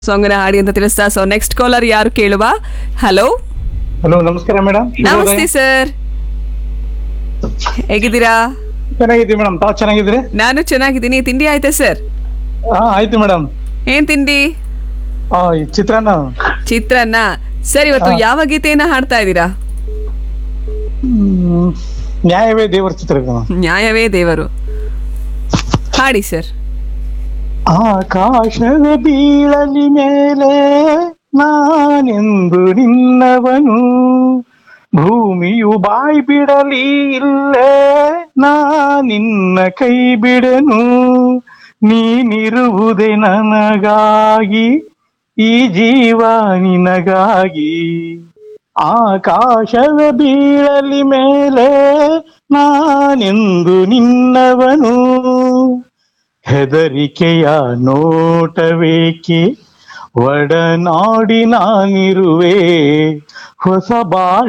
ಸಾಂಗ್ನ ಹಾಡಿ ಅಂತ ತಿಳಿಸ್ತಾ ಸೊ ನೆಕ್ಸ್ಟ್ ಕಾಲರ್ ಯಾರು ಕೇಳುವ ಹಲೋ ಹಲೋ ನಮಸ್ಕಾರ ಮೇಡಮ್ ನಮಸ್ತೆ ಸರ್ ಹೇಗಿದ್ದೀರಾ ಚೆನ್ನಾಗಿದ್ದೀವಿ ಮೇಡಮ್ ತಾವು ಚೆನ್ನಾಗಿದ್ದೀರಿ ನಾನು ಚೆನ್ನಾಗಿದ್ದೀನಿ ತಿಂಡಿ ಆಯ್ತಾ ಸರ್ ಹಾ ಆಯ್ತು ಮೇಡಮ್ ಏನ್ ತಿಂಡಿ ಆ ಈ ಚಿತ್ರಾನ್ನ ಚಿತ್ರಾನ್ನ ಸರ್ ಇವತ್ತು ಯಾವ ಗೀತೆಯನ್ನ ಹಾಡ್ತಾ ಇದ್ದೀರಾ ಹ್ಮ್, ನ್ಯಾಯವೇ ದೇವರ ಚಿತ್ರ ನ್ಯಾಯವೇ ದೇವರು ಹಾಡಿ ಸರ್ ಆಕಾಶದ ಬೀಳಲಿ ಮೇಲೆ ನಾನೆಂದು ನಿನ್ನವನು ಭೂಮಿಯು ಬಾಯ್ ಬಿಡಲಿ ಇಲ್ಲೇ ನಾ ನಿನ್ನ ಕೈ ಬಿಡನು ನೀನಿರುವುದೇ ನನಗಾಗಿ ಈ ಜೀವ ನಿನಗಾಗಿ ಆಕಾಶದ ಬೀಳಲಿ ಮೇಲೆ ನಾನೆಂದು ನಿನ್ನವನು ಹೆದರಿಕೆಯ ನೋಟವೇಕೆ ಒಡನಾಡಿ ನಾನಿರುವೆ ಹೊಸ ಬಾಳ